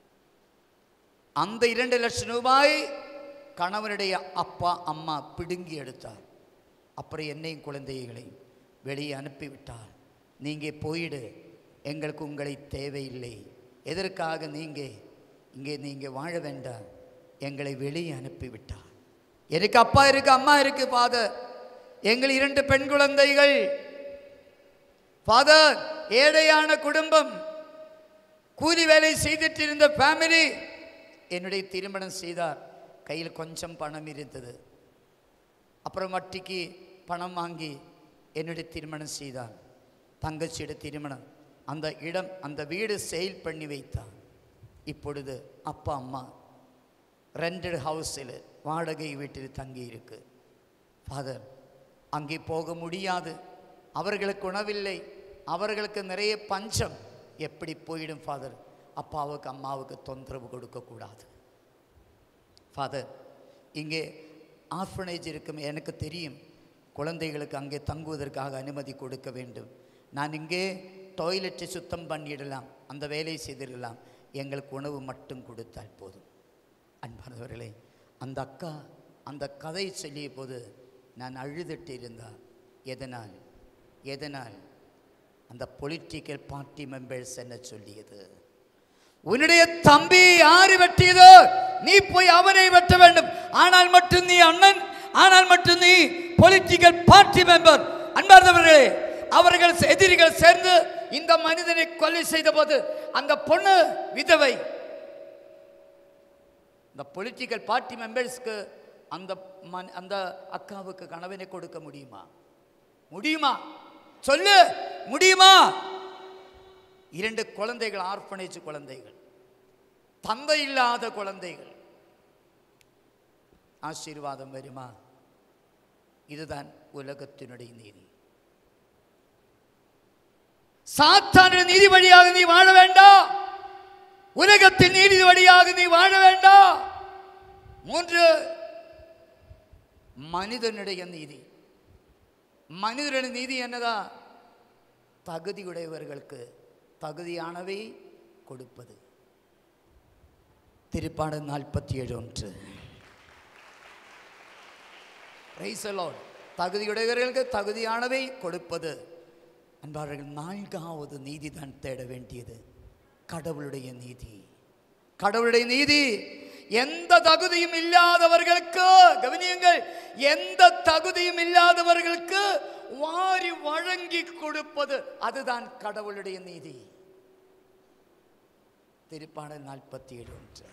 அந்த இரண்டு லட்சம் ரூபாய் கணவனுடைய அப்பா அம்மா பிடுங்கி எடுத்தார் அப்புறம் என்னையும் குழந்தைகளையும் வெளியே அனுப்பிவிட்டார் நீங்கள் போயிடு எங்களுக்கு உங்களை தேவையில்லை எதற்காக நீங்கள் இங்கே நீங்கள் வாழ வேண்டாம் எங்களை வெளியே அனுப்பிவிட்டார் எனக்கு அப்பா இருக்கு அம்மா இருக்கு ஃபாதர் எங்கள் இரண்டு பெண் குழந்தைகள் ஃபாதர் ஏழையான குடும்பம் கூலி வேலை செய்துட்டு இருந்த ஃபேமிலி என்னுடைய திருமணம் செய்தார் கையில் கொஞ்சம் பணம் இருந்தது அப்புறம் வட்டிக்கு பணம் வாங்கி என்னுடைய திருமணம் செய்தார் தங்கச்சியோட திருமணம் அந்த இடம் அந்த வீடு செயல் பண்ணி வைத்தார் இப்பொழுது அப்பா அம்மா ரெண்டட் ஹவுஸில் வாடகை வீட்டில் தங்கியிருக்கு ஃபாதர் அங்கே போக முடியாது அவர்களுக்கு உணவில்லை அவர்களுக்கு நிறைய பஞ்சம் எப்படி போயிடும் ஃபாதர் அப்பாவுக்கு அம்மாவுக்கு தொந்தரவு கொடுக்கக்கூடாது ஃபாதர் இங்கே ஆர்ஃபனேஜ் இருக்கும் எனக்கு தெரியும் குழந்தைகளுக்கு அங்கே தங்குவதற்காக அனுமதி கொடுக்க வேண்டும் நான் இங்கே டாய்லெட்டை சுத்தம் பண்ணிடலாம் அந்த வேலையை செய்திடலாம் எங்களுக்கு உணவு மட்டும் கொடுத்தால் போதும் அன்பானவர்களே அந்த அக்கா அந்த கதை சொல்லிய போது நான் அழுதுட்டு இருந்தா எதனால் எதனால் அந்த பொலிட்டிக்கல் பார்ட்டி மெம்பர்ஸ் என்ன சொல்லியது உன்னுடைய தம்பி யாரு வெட்டியதோ நீ போய் அவனை வெட்ட வேண்டும் ஆனால் மட்டும் நீ அண்ணன் ஆனால் மட்டும் நீ பொலிட்டிக்கல் பார்ட்டி மெம்பர் அன்பார்ந்தவர்களே அவர்கள் எதிரிகள் சேர்ந்து இந்த மனிதனை கொலை செய்த போது அந்த பொண்ணு விதவை இந்த பொலிட்டிக்கல் பார்ட்டி மெம்பர்ஸ்க்கு அந்த மன் அந்த அக்காவுக்கு கணவனை கொடுக்க முடியுமா முடியுமா சொல்லு முடியுமா இரண்டு குழந்தைகள் ஆர்ஃபனேஜ் குழந்தைகள் தந்தை இல்லாத குழந்தைகள் ஆசீர்வாதம் வருமா இதுதான் உலகத்தினுடைய நீதி சாத்தான நீதி வழியாக நீ வாழ வேண்டாம் உலகத்தின் நீதி வழியாக நீ வாழ வேண்டாம் மூன்று மனிதனுடைய நீதி மனிதனுடைய நீதி என்னதா தகுதியுடையவர்களுக்கு தகுதியானவை கொடுப்பது திருப்பாடல் நாற்பத்தி ஏழு ஒன்று Praise the Lord. தகுதியுடையவர்களுக்கு தகுதியானவை கொடுப்பது அன்பார்கள் நான்காவது நீதி தான் தேட வேண்டியது கடவுளுடைய நீதி கடவுளுடைய நீதி எந்த தகுதியும் இல்லாதவர்களுக்கு கவனியுங்கள் எந்த தகுதியும் இல்லாதவர்களுக்கு வாரி வழங்கி கொடுப்பது அதுதான் கடவுளுடைய நீதி திருப்பாடல் நாற்பத்தி ஏழு ஒன்று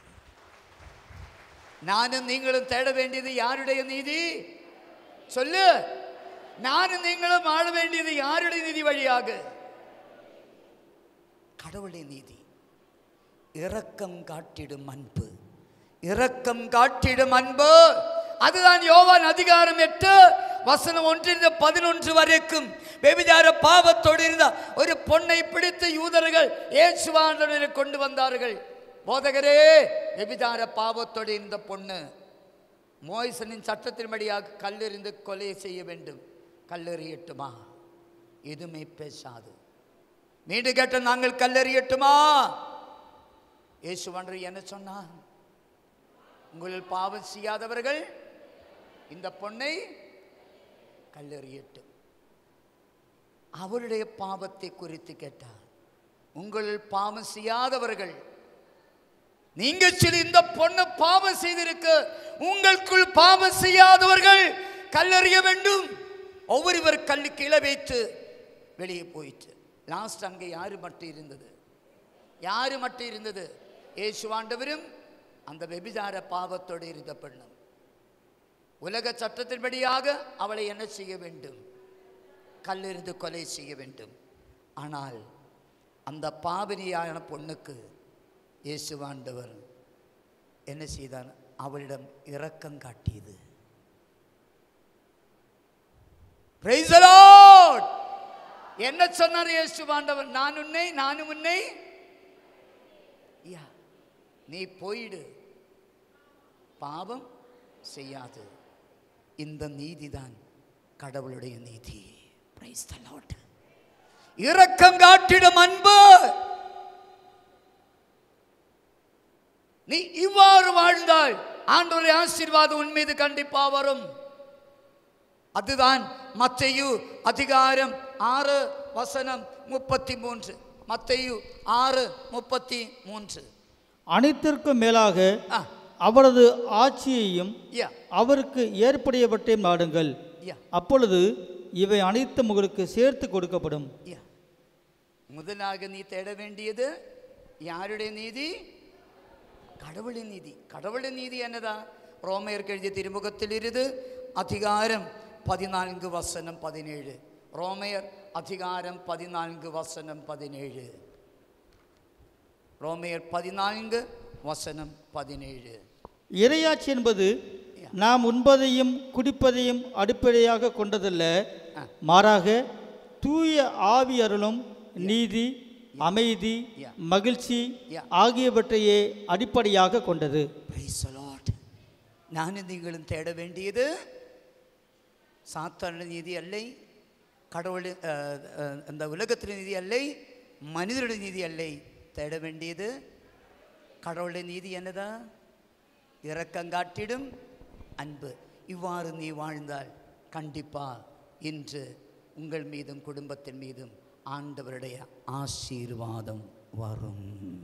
நானும் நீங்களும் தேட வேண்டியது யாருடைய நீதி சொல்லு நானும் நீங்களும் வாழ வேண்டியது யாருடைய நீதி வழியாக கடவுளுடைய நீதி இரக்கம் காட்டிடும் அன்பு இரக்கம் காட்டிடும் அன்பு அதுதான் யோவான் அதிகாரம் எட்டு வசனம் ஒன்றிலிருந்து பதினொன்று வரைக்கும் வெபிதார பாவத்தோடு இருந்த ஒரு பொண்ணை பிடித்து யூதர்கள் இயேசுவாண்டவரை கொண்டு வந்தார்கள் போதகரே வெபிதார பாவத்தோடு இருந்த பொண்ணு மோய்சனின் சட்டத்தின்படியாக கல்லெறிந்து கொலை செய்ய வேண்டும் கல்லெறியட்டுமா எதுவுமே பேசாது மீண்டும் கேட்ட நாங்கள் கல்லெறியட்டுமா இயேசுவாண்டவர் என்ன சொன்னார் உங்களில் பாவம் செய்யாதவர்கள் இந்த பொண்ணை கல்லெறியட்டும் அவருடைய பாவத்தை குறித்து கேட்டார் உங்களில் பாவம் செய்யாதவர்கள் நீங்க சொல்லி இந்த பொண்ணு பாவம் செய்திருக்கு உங்களுக்குள் பாவம் செய்யாதவர்கள் கல்லறிய வேண்டும் ஒவ்வொருவர் கல்லு கீழே வைத்து வெளியே போயிட்டு லாஸ்ட் அங்கே யாரு மட்டும் இருந்தது யாரு மட்டும் இருந்தது இயேசுவாண்டவரும் அந்த வெபிசார பாவத்தோடு இருந்த பெண்ணும் உலக சட்டத்தின்படியாக அவளை என்ன செய்ய வேண்டும் கல்லெறிந்து கொலை செய்ய வேண்டும் ஆனால் அந்த பாவினியான பொண்ணுக்கு இயேசுவாண்டவர் என்ன செய்தார் அவளிடம் இரக்கம் காட்டியது Praise the Lord. என்ன சொன்னார் இயேசுவாண்டவர் நான் உன்னை நானும் உன்னை யா நீ போயிடு பாவம் செய்யாது இந்த நீதிதான் கடவுளுடைய நீதி Praise the Lord. இரக்கம் காட்டிடும் அன்பு நீ இவ்வாறு வாழ்ந்தால் ஆண்டவருடைய ஆசீர்வாதம் உன் மீது கண்டிப்பா வரும் அதுதான் மத்தையு அதிகாரம் ஆறு வசனம் முப்பத்தி மூன்று மத்தையு ஆறு முப்பத்தி மூன்று அனைத்திற்கும் மேலாக ஆ அவரது ஆட்சியையும் யா அவருக்கு ஏற்புடையவற்றையும் நாடுங்கள் யா அப்பொழுது இவை அனைத்தும் உங்களுக்கு சேர்த்து கொடுக்கப்படும் யா முதலாக நீ தேட வேண்டியது யாருடைய நீதி கடவுளின் நீதி கடவுளின் நீதி എന്നതാ റോമയർക്ക് എഴുതിയ തിരുമുഖത്തിൽ ഇരുത് അധികാരം പതിനാല് വസനം പതിനേഴ് റോമയർ അധികാരം പതിനാല് വസനം പതിനേഴ് റോമയർ പതിനാല് വസനം പതിനേഴ് இறையாட்சி என்பது நாம் உண்பதையும் குடிப்பதையும் அடிப்படையாக கொண்டதல்ல மாறாக தூய ஆவி அருளும் நீதி அமைதி Yeah. மகிழ்ச்சி Yeah. ஆகியவற்றையே அடிப்படையாக கொண்டது Praise the Lord. நானும் நீங்களும் தேட வேண்டியது சாத்தான நீதி அல்லை கடவுள் அஹ், அஹ், இந்த உலகத்தின் நீதி அல்லை மனிதருடைய நீதி அல்லை தேட வேண்டியது கடவுளுடைய நீதி என்னதா இரக்கங்காட்டிடும் அன்பு இவ்வாறு நீ வாழ்ந்தால் கண்டிப்பா இன்று உங்கள் மீதும் குடும்பத்தின் மீதும் ஆண்டவருடைய ஆசீர்வாதம் வரும்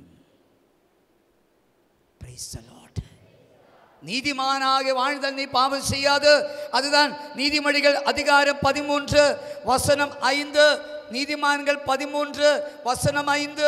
Praise the Lord. நீதிமானாக வாழ்தல் நீ பாவம் செய்யாது அதுதான் நீதிமொழிகள் அதிகாரம் பதிமூன்று வசனம் ஐந்து நீதிமான்கள் பதிமூன்று வசனம் ஐந்து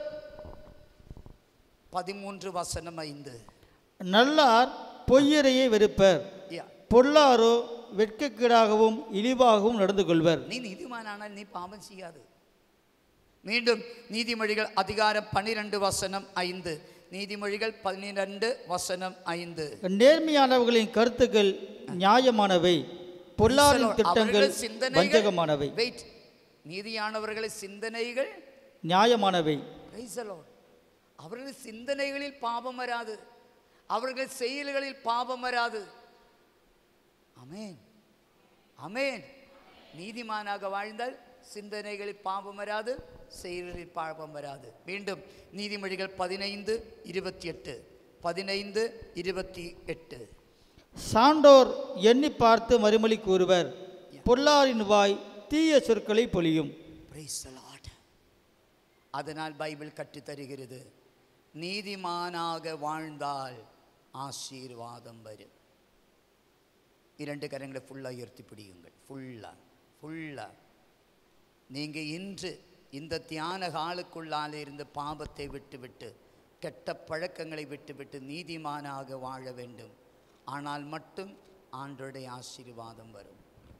பதிமூன்று வசனம் ஐந்து நல்லார் பொய்யரையே வெறுப்பர் யா. பொல்லாரோ வெட்கக்கீடாகவும் இழிவாகவும் நடந்து கொள்வர் நீ நீதிமானானால் நீ பாவம் செய்யாது மீண்டும் நீதிமொழிகள் அதிகாரம் பன்னிரண்டு வசனம் ஐந்து நீதிமொழிகள் பன்னிரண்டு வசனம் ஐந்து நேர்மையானவர்களின் கருத்துக்கள் நியாயமானவை பொல்லாரின் அவர்கள் திட்டங்கள் சிந்தனைகள் வஞ்சகமானவை வெயிட் நீதியானவர்களின் சிந்தனைகள் நியாயமானவை Praise the Lord. அவர்கள் சிந்தனைகளில் பாவம் வராது அவர்கள் செயல்களில் பாவம் வராது அமேன் அமேன் நீதிமானாக வாழ்ந்தால் சிந்தனைகளில் பாவம் வராது செயல்களில் பாவம் வராது மீண்டும் நீதிமொழிகள் பதினைந்து இருபத்தி எட்டு பதினைந்து இருபத்தி எட்டு சான்றோர் எண்ணி பார்த்து மறுமொழி கூறுவர் பொல்லாரின் வாய் தீய சொற்களை பொழியும் Praise the Lord. அதனால் பைபிள் கற்றுத் தருகிறது நீதிமானாக வாழ்ந்தால் ஆசீர்வாதம் வரும் இரண்டு கரங்களை ஃபுல்லாக உயர்த்தி பிடியுங்கள் ஃபுல்லாக ஃபுல்லாக நீங்கள் இன்று இந்த தியான காலுக்குள்ளாலே இருந்து பாவத்தை விட்டுவிட்டு கெட்ட பழக்கங்களை விட்டுவிட்டு நீதிமானாக வாழ வேண்டும் ஆனால் மட்டும் ஆண்டோடைய ஆசீர்வாதம் வரும்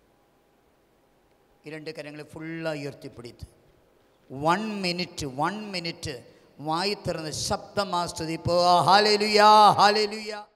இரண்டு கரங்களை ஃபுல்லாக உயர்த்தி பிடித்து ஒன் மினிட் ஒன் மினிட் வாய் திறந்த சப்தமாக ஸ்துதிப்போ ஹாலேலுயா ஹாலேலுயா